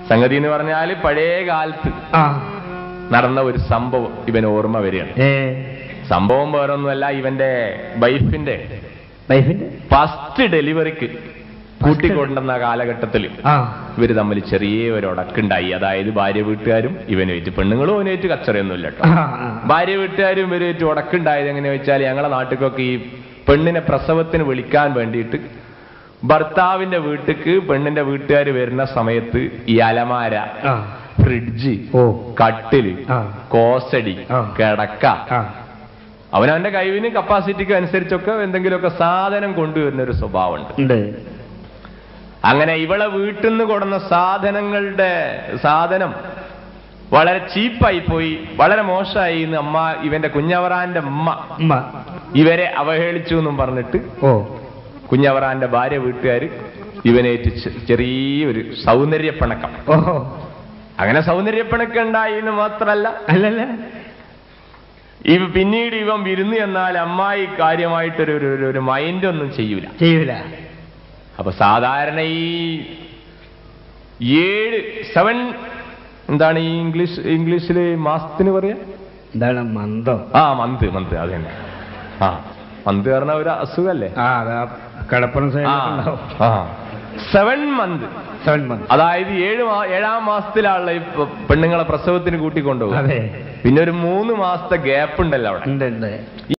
സംഗതി എന്ന് പറഞ്ഞാൽ പഴയ കാലത്ത് ആ നടന്ന ഒരു സംഭവം ഇവൻ ഓർമ്മ വരികയാണ് ഏ സംഭവം വേറൊന്നുമല്ല ഇവന്റെ വൈഫിന്റെ വൈഫിന്റെ ഫസ്റ്റ് ഡെലിവറിക്ക് കൂട്ടിക്കൊണ്ടുവന്ന കാലഘട്ടത്തിൽ ആ ഇവര് തമ്മിൽ ചെറിയ ഒരു ഉടക്കുണ്ടായി അതായത് ഭാര്യ വീട്ടുകാരും ഇവനുമായിട്ട് പെണ്ണുങ്ങളും അവനുമായിട്ട് കച്ചറയൊന്നുമില്ല കേട്ടോ ആ, ആ. ഭാര്യ വീട്ടുകാരും ഇവരുമായിട്ട് ഉടക്കുണ്ടായത് എങ്ങനെ വെച്ചാൽ ഞങ്ങളെ നാട്ടിലൊക്കെ ഈ പെണ്ണിനെ പ്രസവത്തിന് വിളിക്കാൻ വേണ്ടിയിട്ട് ഭർത്താവിന്റെ വീട്ടിക്ക് പെണ്ണിന്റെ വീട്ടുകാർ വരുന്ന സമയത്ത് ഈ അലമാര ആ ഫ്രിഡ്ജ് ഓ കട്ടില് ആ. കോസടി ആ. കിടക്ക ആ അവനവന്റെ കഴിവിന് കപ്പാസിറ്റിക്ക് അനുസരിച്ചൊക്കെ എന്തെങ്കിലുമൊക്കെ സാധനം കൊണ്ടുവരുന്ന ഒരു സ്വഭാവമുണ്ട് ഉണ്ട് അങ്ങനെ ഇവളെ വീട്ടിൽ നിന്ന് കൊടുന്ന സാധനങ്ങളുടെ സാധനം വളരെ ചീപ്പായി പോയി വളരെ മോശമായി എന്ന് അമ്മ ഇവന്റെ കുഞ്ഞവറാന്റെ അമ്മ ഉമ്മ ഇവരെ അവഹേളിച്ചു എന്നും പറഞ്ഞിട്ട് ഓ കുഞ്ഞവറാന്റെ ഭാര്യ വീട്ടുകാര് ഇവനേറ്റ് ചെ- ചെറിയൊരു സൗന്ദര്യപ്പിണക്കം ഓഹോ അങ്ങനെ സൗന്ദര്യപ്പിണക്കം ഉണ്ടായി എന്ന് മാത്രല്ല അല്ലല്ല ഇവ പിന്നീട് ഇവൻ വിരുന്ന് എന്നാൽ അമ്മായി കാര്യമായിട്ടൊരു ഒരു- ഒരു- ഒരു മൈൻഡ് ഒന്നും ചെയ്യൂല ചെയ്യൂല അപ്പൊ സാധാരണ ഈ ഏഴ് സെവൻ എന്താണ് ഈ ഇംഗ്ലീഷ് ഇംഗ്ലീഷില് മാസത്തിന് പറയാ എന്താണ് മന്ദം ആ മന്ത് മന്ത് അത് തന്നെ ആ മന്ത് പറഞ്ഞ ഒരു അസുഖല്ലേ ആ അതാ കടപ്പുറം ആ സൈഡിലുണ്ടാവും ആ സെവൻ മന്ത് സെവൻ മന്ത് അതായത് ഏഴ് മാ- ഏഴാം മാസത്തിലാണല്ലോ ഈ പെ- പെണ്ണുങ്ങളെ പ്രസവത്തിന് കൂട്ടിക്കൊണ്ടുപോകും അതെ പിന്നെ ഒരു മൂന്ന് മാസത്തെ ഗ്യാപ്പ് ഉണ്ടല്ലോ അവിടെ ഉണ്ട് ഉണ്ട്